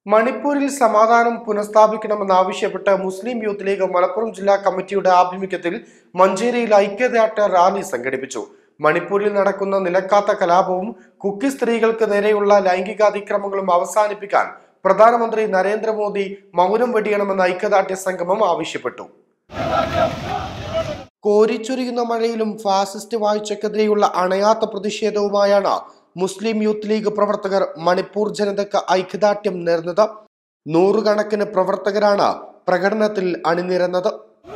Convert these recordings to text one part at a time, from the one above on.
മണിപ്പൂരിൽ സമാധാനം പുനഃസ്ഥാപിക്കണമെന്നാവശ്യപ്പെട്ട് മുസ്ലിം യൂത്ത് ലീഗ് മലപ്പുറം ജില്ലാ കമ്മിറ്റിയുടെ ആഭിമുഖ്യത്തിൽ മഞ്ചേരിയിൽ ഐക്യദാർഢ്യ റാലി സംഘടിപ്പിച്ചു മണിപ്പൂരിൽ നടക്കുന്ന നിലക്കാത്ത കലാപവും കുക്കി സ്ത്രീകൾക്ക് നേരെയുള്ള ലൈംഗികാതിക്രമങ്ങളും അവസാനിപ്പിക്കാൻ പ്രധാനമന്ത്രി നരേന്ദ്രമോദി മൗനം വെടിയണമെന്ന് ഐക്യദാർഢ്യ സംഗമം ആവശ്യപ്പെട്ടു കോരിച്ചൊരിയുന്ന മഴയിലും ഫാസിസ്റ്റ് വാഴ്ചക്കെതിരെയുള്ള അണയാത്ത പ്രതിഷേധവുമായാണ് മുസ്ലിം യൂത്ത് ലീഗ് പ്രവർത്തകർ മണിപ്പൂർ ജനതയ്ക്ക് ഐക്യദാർഢ്യം നേർന്നത് നൂറുകണക്കിന് പ്രവർത്തകരാണ് പ്രകടനത്തിൽ അണിനിരന്നത്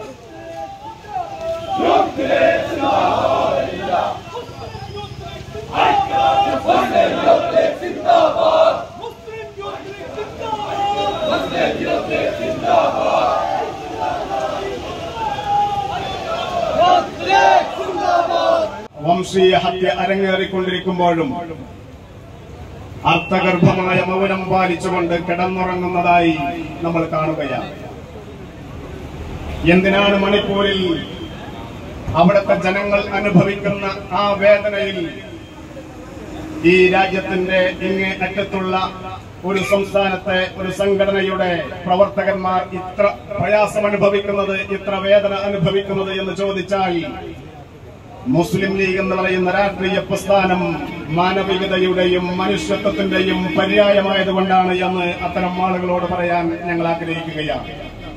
മുസ്ലിം യൂത്ത് ലീഗ് സിന്ദാബാദ് മുസ്ലിം യൂത്ത് ലീഗ് സിന്ദാബാദ് വംശീയ ഹത്യ അരങ്ങേറിക്കൊണ്ടിരിക്കുമ്പോഴും അർത്ഥഗർഭമായ മൗനം പാലിച്ചുകൊണ്ട് കിടന്നുറങ്ങുന്നതായി നമ്മൾ കാണുകയാണ് എന്തിനാണ് മണിപ്പൂരിൽ അവിടുത്തെ ജനങ്ങൾ അനുഭവിക്കുന്ന ആ വേദനയിൽ ഈ രാജ്യത്തിന്റെ ഇങ്ങേ അറ്റത്തുള്ള ഒരു സംസ്ഥാനത്തെ ഒരു സംഘടനയുടെ പ്രവർത്തകന്മാർ ഇത്ര പ്രയാസം അനുഭവിക്കുന്നത് ഇത്ര വേദന അനുഭവിക്കുന്നത് എന്ന് ചോദിച്ചാൽ മുസ്ലിം ലീഗ് എന്ന് പറയുന്ന രാഷ്ട്രീയ പ്രസ്ഥാനം മാനവികതയുടെയും മനുഷ്യത്വത്തിന്റെയും പര്യായമായതുകൊണ്ടാണ് എന്ന് അത്തരം ആളുകളോട് പറയാൻ ഞങ്ങൾ ആഗ്രഹിക്കുകയാണ്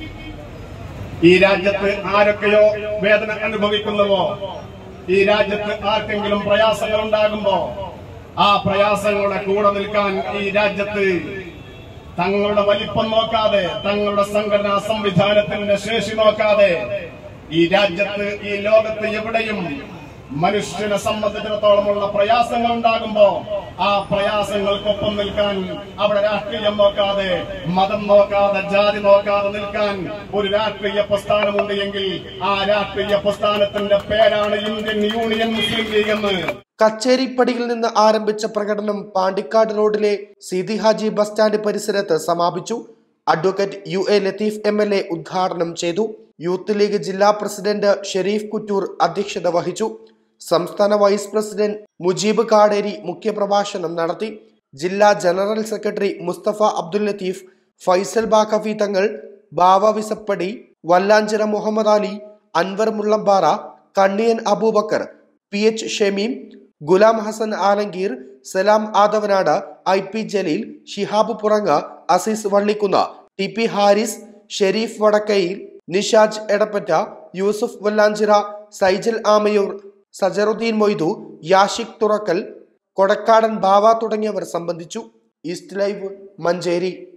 ഈ രാജ്യത്ത് ആരൊക്കെയോ വേദന അനുഭവിക്കുന്നുവോ ഈ രാജ്യത്ത് ആർക്കെങ്കിലും പ്രയാസങ്ങൾ ഉണ്ടാകുമ്പോ ആ പ്രയാസങ്ങളുടെ കൂടെ നിൽക്കാൻ ഈ രാജ്യത്ത് തങ്ങളുടെ വലിപ്പം നോക്കാതെ തങ്ങളുടെ സംഘടനാ സംവിധാനത്തിന്റെ ശേഷി നോക്കാതെ ഈ രാജ്യത്ത് ഈ ലോകത്ത് എവിടെയും മനുഷ്യനെ സംബന്ധിച്ചിടത്തോളമുള്ള പ്രയാസങ്ങൾ ഉണ്ടാകുമ്പോ ആ പ്രയാസങ്ങൾക്കൊപ്പം നിൽക്കാൻ അവിടെ രാഷ്ട്രീയം നോക്കാതെ മതം നോക്കാതെ ജാതി നോക്കാതെ നിൽക്കാൻ ഒരു രാഷ്ട്രീയ പ്രസ്ഥാനമുണ്ട് എങ്കിൽ ആ രാഷ്ട്രീയ പ്രസ്ഥാനത്തിന്റെ പേരാണ് ഇന്ത്യൻ യൂണിയൻ മുസ്ലിം ലീഗ് എന്ന് കച്ചേരിപ്പടിയിൽ നിന്ന് ആരംഭിച്ച പ്രകടനം പാണ്ടിക്കാട് റോഡിലെ സീതി ഹാജി ബസ് സ്റ്റാൻഡ് പരിസരത്ത് സമാപിച്ചു advocate U A Latheef M L A ഉദ്ഘാടനം ചെയ്തു യൂത്ത് ലീഗ് ജില്ലാ പ്രസിഡന്റ് ഷെരീഫ് കുറ്റൂർ അധ്യക്ഷത വഹിച്ചു സംസ്ഥാന വൈസ് പ്രസിഡന്റ് മുജീബ് കാടേരി മുഖ്യപ്രഭാഷണം നടത്തി ജില്ലാ general secretary Musthafa Abdul Latheef Faisal Baqavi Thangal Bava Visappadi Vallanchira Muhammed Ali Anvar Mullampara Kanniyan Aboobacker P H Shameem Gulam Hassan Alangeer Salam Athavanad I P Jaleel Shihab Puranga Azeez Vallikunnu T P Haris Shareef Vadakkayil Nishaj Edappatta Yusuf Vallanchira Saijal Amayur Sajaruddin Moidu Yashiq Thurakkal Kodakkadan Bava തുടങ്ങിയവർ സംബന്ധിച്ചു ഈസ്റ്റ് ലൈവ് മഞ്ചേരി